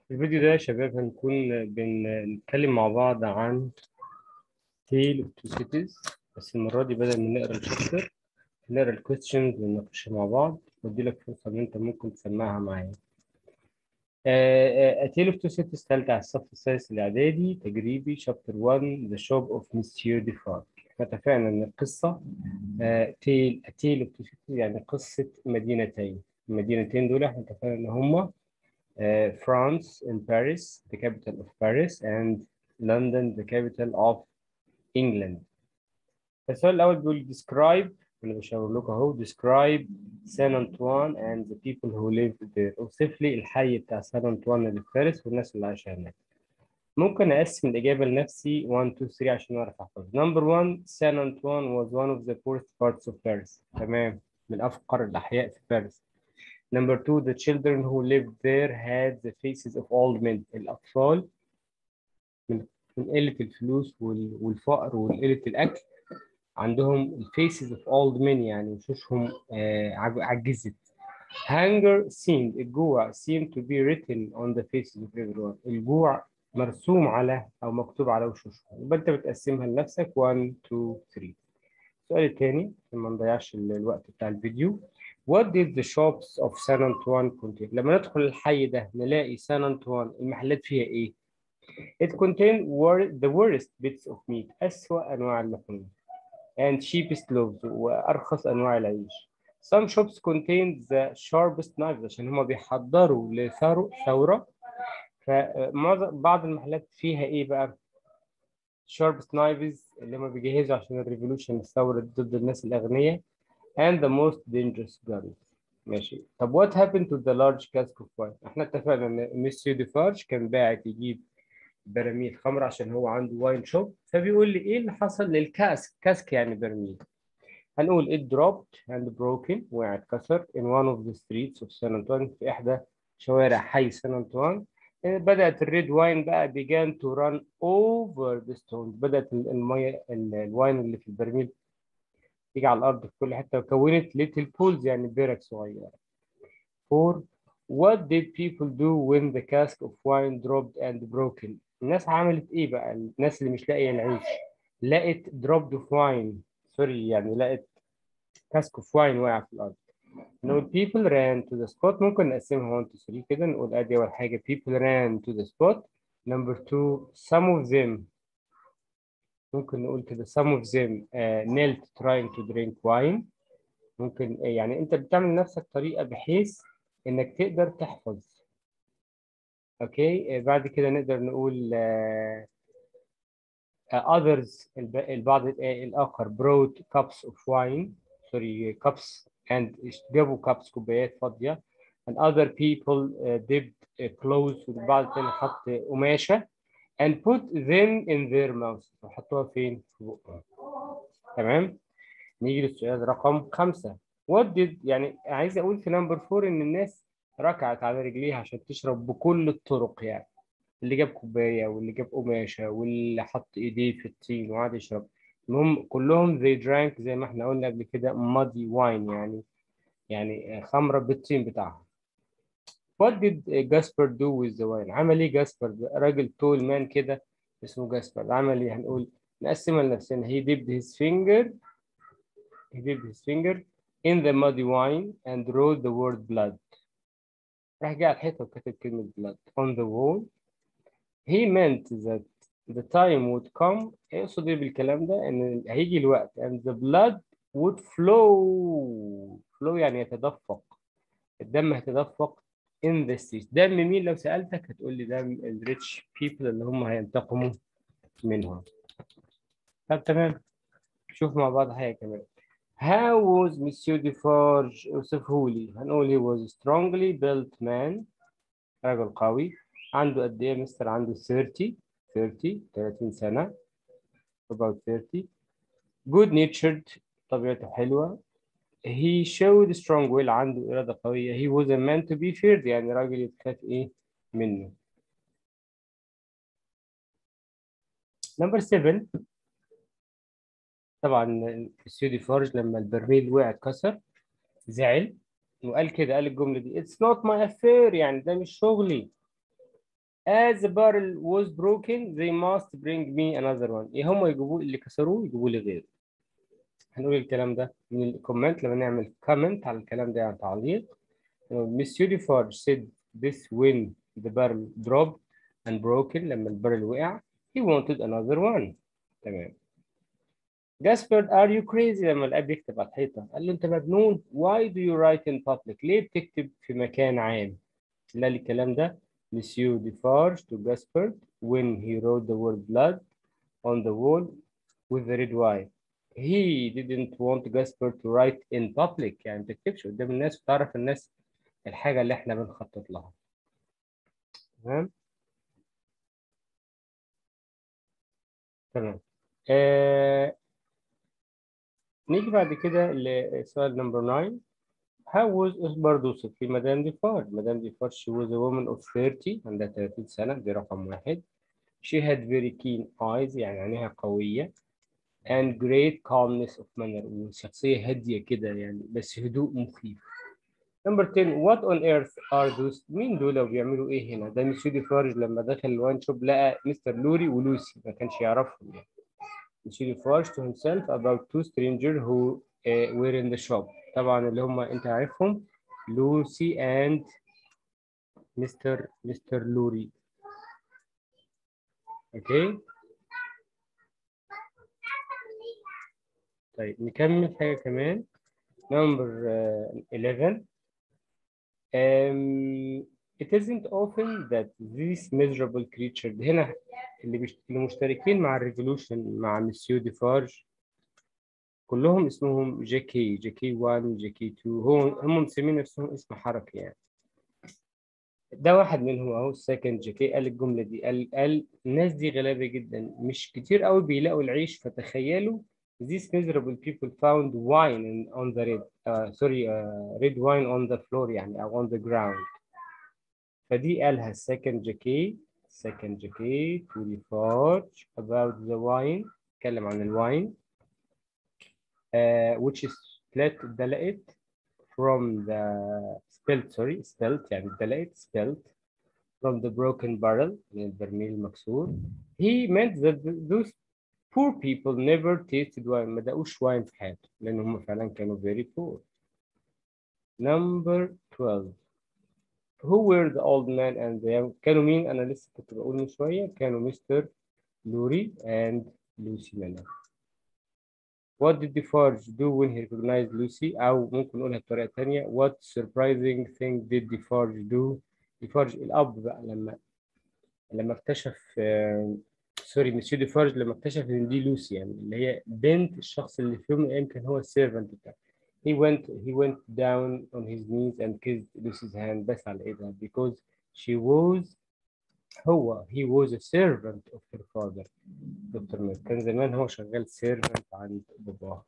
الفيديو ده يا شباب هنكون بنتكلم مع بعض عن Tale of Two Cities بس المرة دي بدل ما نقرا الشابتر نقرا الكويستشنز ونناقشها مع بعض وادي لك فرصة إن أنت ممكن تسمعها معايا. آه، آه، A Tale of Two Cities تالتة على الصف السادس الإعدادي تجريبي شابتر 1 The Shop of Monsieur Defarge. احنا اتفقنا إن القصة آه، Tale A Tale of Two Cities يعني قصة مدينتين. المدينتين دول احنا اتفقنا إن هما uh, France in Paris, the capital of Paris, and London, the capital of England. السؤال الأول بيقول describe اللي بشاور لكم أهو describe Saint Antoine and the people who live there. اوصف لي الحي بتاع سان أنطوان اللي في باريس والناس اللي عايشة هناك. ممكن أقسم الإجابة لنفسي 1 2 3 عشان أعرف أحفظ. Number 1 Saint Antoine was one of the poorest parts of Paris. تمام من أفقر الأحياء في باريس. Number two, the children who lived there had the faces of old men. الأطفال من من قلة الفلوس وال- والفقر وقلة الأكل عندهم الفيسز of old men يعني وشوشهم آه، عج- عجزت. Hunger seemed الجوع seemed to be written on the faces of everyone. الجوع مرسوم على أو مكتوب على وشوشهم. يبقى أنت بتقسمها لنفسك 1 2 3. السؤال الثاني عشان ما نضيعش ال- الوقت بتاع الفيديو. What did the shops of San Antoine contain؟ لما ندخل الحي ده نلاقي سان أنطوان المحلات فيها إيه؟ It contained wor- the worst bits of meat أسوأ أنواع اللحوم and cheapest loaves وأرخص أنواع العيش. Some shops contained the sharpest knives عشان هما بيحضروا لثورة ثورة فمعظم بعض المحلات فيها إيه بقى؟ sharpest knives اللي هما بيجهزوا عشان الريفولوشن الثورة ضد الناس الأغنياء and the most dangerous guns. ماشي طب what happened to the large cask of wine؟ احنا اتفقنا ان ميسيو ديفارج كان باعت يجيب براميل خمر عشان هو عنده واين شوب فبيقول لي ايه اللي حصل للكاسك كاسك يعني برميل هنقول it dropped and broken وقع اتكسر in one of the streets of San Antonio في احدى شوارع حي سان أنطوان بدأت الريد واين بقى began to run over the stones بدأت المية الواين اللي في البرميل تيجي على الأرض في كل حتة وكونت little pools يعني برك صغيرة. Four, what did people do when the cask of wine dropped and broken؟ الناس عملت إيه بقى؟ الناس اللي مش لاقية العيش لقت dropped of wine سوري يعني لقت cask of wine واقع في الأرض. نقول people ran to the spot ممكن نقسمها 1 to 3 كده نقول أدي أول حاجة people ran to the spot. Number two, some of them ممكن نقول كده some of them uh, knelt trying to drink wine ممكن آه، يعني انت بتعمل لنفسك طريقه بحيث انك تقدر تحفظ اوكي آه، بعد كده نقدر نقول آه، آه، others الب- البعض ال- آه، الاخر brought cups of wine sorry cups and جابوا cups كوبايات فاضيه and other people uh, dipped uh, clothes والبعض التاني حط قماشه and put them in their mouths وحطوها فين؟ في بقهم تمام؟ نيجي للسؤال رقم خمسة what did يعني عايز أقول في نمبر فور إن الناس ركعت على رجليها عشان تشرب بكل الطرق يعني اللي جاب كوباية واللي جاب قماشة واللي حط إيديه في الطين وقعد يشرب المهم كلهم they drank زي ما احنا قلنا قبل كده muddy wine يعني يعني خمرة بالطين بتاعها What did جاسبر do with the wine؟ عمل ايه جاسبر ده؟ راجل تول مان كده اسمه جاسبر عمل ايه هنقول نقسمها لنفسنا he dipped his finger he dipped his finger in the muddy wine and wrote the word blood راح جه على الحيطة وكتب كلمة blood on the wall he meant that the time would come يقصد ايه بالكلام ده ان هيجي الوقت and the blood would flow flow يعني يتدفق الدم هيتدفق in the streets دم مين لو سألتك هتقول لي دم ال rich people اللي هم هينتقموا منهم طب تمام شوف مع بعض حاجة كمان How was Monsieur Defarge اوصفه لي هنقول he was a strongly built man رجل قوي عنده قد ايه يا مستر عنده 30 30 30 سنة about 30 good natured طبيعته حلوة he showed strong will عنده إرادة قوية he was a man to be feared يعني راجل يتخاف إيه منه number 7 طبعا السيودي فارج لما البرميل وقع اتكسر زعل وقال كده قال الجملة دي it's not my affair يعني ده مش شغلي as the barrel was broken they must bring me another one ايه هم يجيبوا اللي كسروه يجيبوا لي غيره هنقول الكلام ده من الكومنت لما نعمل كومنت على الكلام ده يعني تعليق Monsieur Defarge said this when the barrel dropped and broken لما البارل وقع he wanted another one تمام جاسبرد are you crazy لما الاب يكتب على الحيطه قال له انت مجنون why do you write in public ليه بتكتب في مكان عام لا الكلام ده Monsieur Defarge to Gaspard when he wrote the word blood on the wall with the red wine he didn't want Gaspard to write in public يعني ما تكتبش قدام الناس وتعرف الناس الحاجه اللي احنا بنخطط لها تمام تمام آه... نيجي بعد كده لسؤال نمبر 9 How was برضه وصف في مدام ديفارد مدام ديفارد she was a woman of 30 عندها 30 سنة دي رقم واحد she had very keen eyes يعني عينيها قوية and great calmness of manner وشخصية هادية كده يعني بس هدوء مخيف نمبر 10 what on earth are those مين دول وبيعملوا ايه هنا ده مسيو ديفارج لما دخل الوان شوب لقى مستر لوري ولوسي ما كانش يعرفهم يعني مسيو ديفارج to himself about two strangers who uh, were in the shop طبعا اللي هم انت عارفهم لوسي and مستر مستر لوري اوكي طيب نكمل حاجة كمان number uh, 11 Um, it isn't often that these miserable creatures هنا اللي, بيشت... اللي مشتركين مع الريفولوشن مع مسيو ديفارج كلهم اسمهم جيكي جيكي 1 جيكي 2 هو هم مسمين نفسهم اسم حركي يعني ده واحد منهم اهو السكند جيكي قال الجمله دي قال قال الناس دي غلابه جدا مش كتير قوي بيلاقوا العيش فتخيلوا These miserable people found wine in, on the red, uh, sorry, uh, red wine on the floor يعني أو on the ground. فدي قالها second جاكي second جاكي to Defarge about the wine اتكلم عن الواين uh, which is split اتدلقت from the spilled sorry spilled يعني اتدلقت spilled from the broken barrel من البرميل المكسور he meant that those poor people never tasted wine ما دقوش واين في حياتهم لان هم فعلا كانوا very poor number 12 who were the old man and the young كانوا مين انا لسه كنت بقول من شويه كانوا مستر لوري and لوسي ميلر what did Defarge do when he recognized Lucy او ممكن نقولها بطريقه ثانيه what surprising thing did Defarge do Defarge الاب بقى لما لما اكتشف uh, سوري مسيو ديفارج لما اكتشف ان دي لوسي يعني اللي هي بنت الشخص اللي في يوم من الايام كان هو السيرفنت بتاعه he went he went down on his knees and kissed Lucy's hand بس على ايدها because she was هو he was a servant of her father دكتور مير كان زمان هو شغال servant عند باباه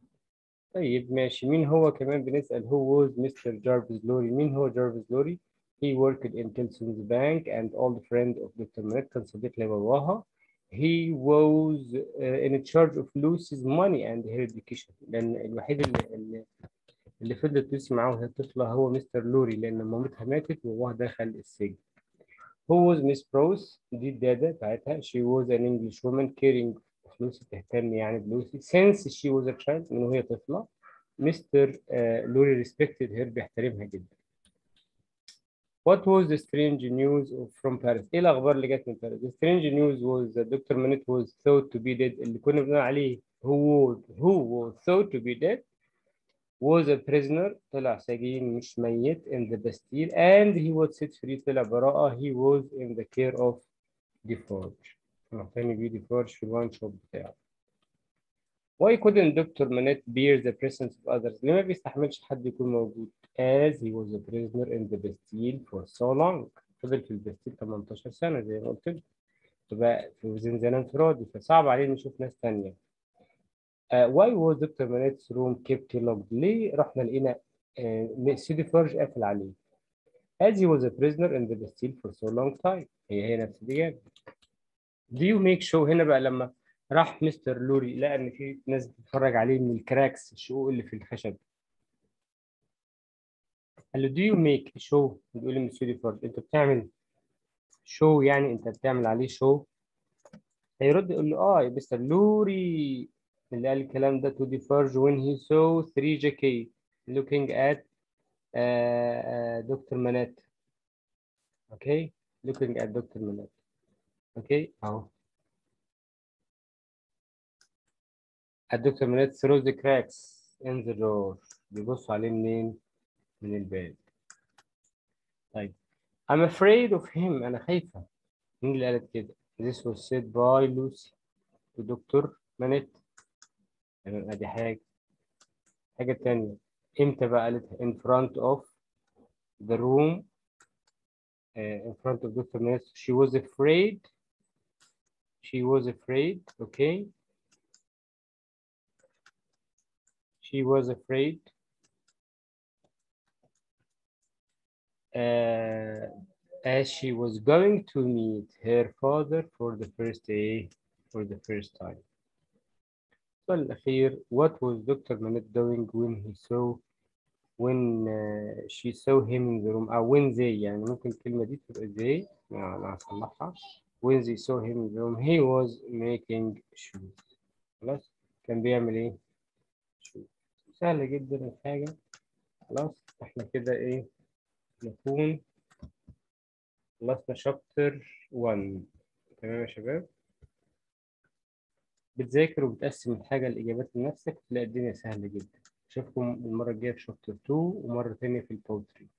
طيب ماشي مين هو كمان بنسأل who was Mr. Jarvis Lorry مين هو Jarvis Lorry he worked in Tilson's bank and old friend of Dr. Miret كان صديق لباباها he was uh, in charge of Lucy's money and her education لأن الوحيد اللي اللي, اللي فضلت لوسي معاه وهي طفلة هو مستر لوري لأن مامتها ماتت وباباها دخل السجن. Who was Miss Prose؟ دي الدادة بتاعتها she was an English woman caring of Lucy تهتم يعني بلوسي since she was a child من وهي طفلة مستر لوري respected her بيحترمها جدا. What was the strange news from Paris؟ إيه الأخبار اللي جت من باريس؟ The strange news was that Dr. Minute was thought to be dead اللي كنا بنقول عليه who was who was thought to be dead was a prisoner طلع سجين مش ميت in the Bastille and he was set free طلع براءة he was in the care of Defarge معتني بيه Defarge في الوان شوب بتاعه Why couldn't Dr. Manette bear the presence of others؟ ليه ما بيستحملش حد يكون موجود؟ As he was a prisoner in the Bastille for so long. فضل في البستيل 18 سنة زي ما قلت لك. فبقى في زنزانة انفرادي فصعب عليه نشوف ناس تانية. Uh, why was Dr. Manette's room kept locked؟ ليه رحنا لقينا uh, سيدي فورج قافل عليه؟ As he was a prisoner in the Bastille for so long time. هي هي نفس الإجابة. Do you make show هنا بقى لما راح مستر لوري لقى ان في ناس بتتفرج عليه من الكراكس الشقوق اللي في الخشب قال له do you make show بيقول لي مسيو ديفورج انت بتعمل شو يعني انت بتعمل عليه شو هيرد يقول له اه يا مستر لوري اللي قال الكلام ده to diverge when he saw 3JK looking at uh, uh, Dr. Manette okay looking at Dr. Manette okay اهو at Dr. Manette through the cracks in the door بيبصوا عليه منين من الباب طيب I'm afraid of him أنا خايفة مين اللي قالت كده This was said by Lucy to Dr. Manette تمام ادي حاجة حاجة تانية امتى بقى قالتها in front of the room uh, in front of Dr. Manette she was afraid she was afraid okay she was afraid uh, as she was going to meet her father for the first day for the first time السؤال الأخير what was Dr. Manette doing when he saw when uh, she saw him in the room أو when they يعني ممكن الكلمة دي تبقى they أنا هصلحها when they saw him in the room he was making shoes خلاص كان بيعمل إيه؟ shoes سهلة جدا الحاجة خلاص احنا كده إيه نكون خلصنا شابتر 1 تمام يا شباب بتذاكر وبتقسم الحاجة الإجابات لنفسك تلاقي الدنيا سهلة جدا أشوفكم المرة الجاية في شابتر 2 ومرة تانية في البوتري